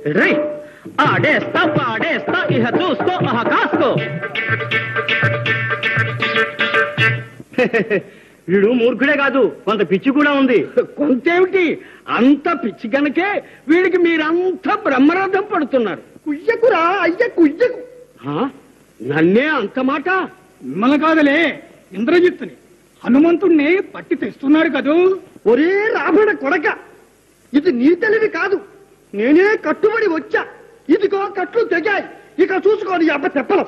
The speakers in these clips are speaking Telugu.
రై ఆడేస్తా పాడేస్తా ఇహ చూసుకో అహ కాసుకో వీడు మూర్ఖుడే కాదు కొంత పిచ్చి కూడా ఉంది కొంతేమిటి అంత పిచ్చి కనుకే వీడికి మీరంతా బ్రహ్మరథం పడుతున్నారు కుయ్యకురా అయ్య కుయ్యకు నన్నే అంత మాట మిమ్మల్ని కాదలే ఇంద్రజిత్తుని హనుమంతుణ్ణి పట్టి తెస్తున్నాడు కదూ ఒరే రావణ కొడక ఇది నీ తెలివి కాదు నేనే కట్టుబడి వచ్చా ఇదిగో కట్లు తెగాయి ఇక చూసుకోని అబ్బ తెప్పలం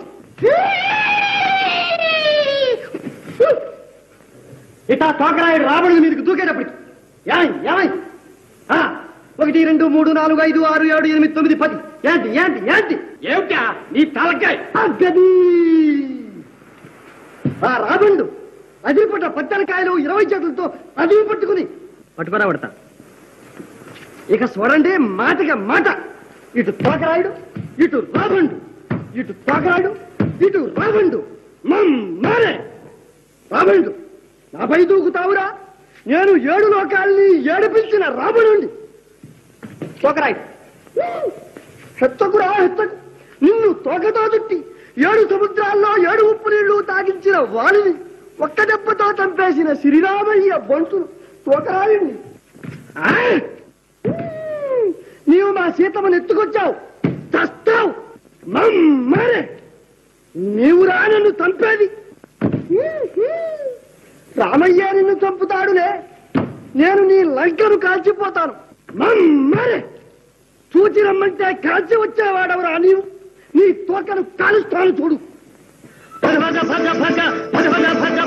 ఇట తోకరాయుడు రావణుడి మీదకి దూకేటప్పటికి ఏమై ఏమై ఆ, ఒకటి రెండు మూడు నాలుగు ఐదు ఆరు ఏడు ఎనిమిది తొమ్మిది పది ఏంటి ఏంటి ఏంటి ఏమిటా నీ తలకాయ అగ్గది ఆ రావణుడు అదిరిపట్ట పచ్చనికాయలు ఇరవై చేతులతో అది పట్టుకుని పట్టుకురా పడతా ఇక చూడండి మాటగా మాట ఇటు తోకరాయుడు ఇటు రావణుడు ఇటు తోకరాయుడు ఇటు రావణుడు మమ్మారే రావణుడు నాపై దూకుతావురా నేను ఏడు లోకాల్ని ఏడిపించిన రావణుండి తోకరాయుడు హెచ్చకురా హెచ్చకు నిన్ను తోకతో చుట్టి ఏడు సముద్రాల్లో ఏడు ఉప్పు నీళ్లు తాగించిన వాణిని ఒక్క దెబ్బతో చంపేసిన శ్రీరామయ్య బంటును తోకరాయుడిని ఆ! నీవు మా సీతమ్మను ఎత్తుకొచ్చావు చస్తావు మమ్మరే నీవు రా నన్ను చంపేది రామయ్య నిన్ను చంపుతాడులే నేను నీ లంకను కాల్చిపోతాను మమ్మరే చూచి రమ్మంటే కాల్చి వచ్చేవాడవరా నీవు నీ తోకను కాలుస్తాను చూడు భజ భజ భజ భజ భజ భజ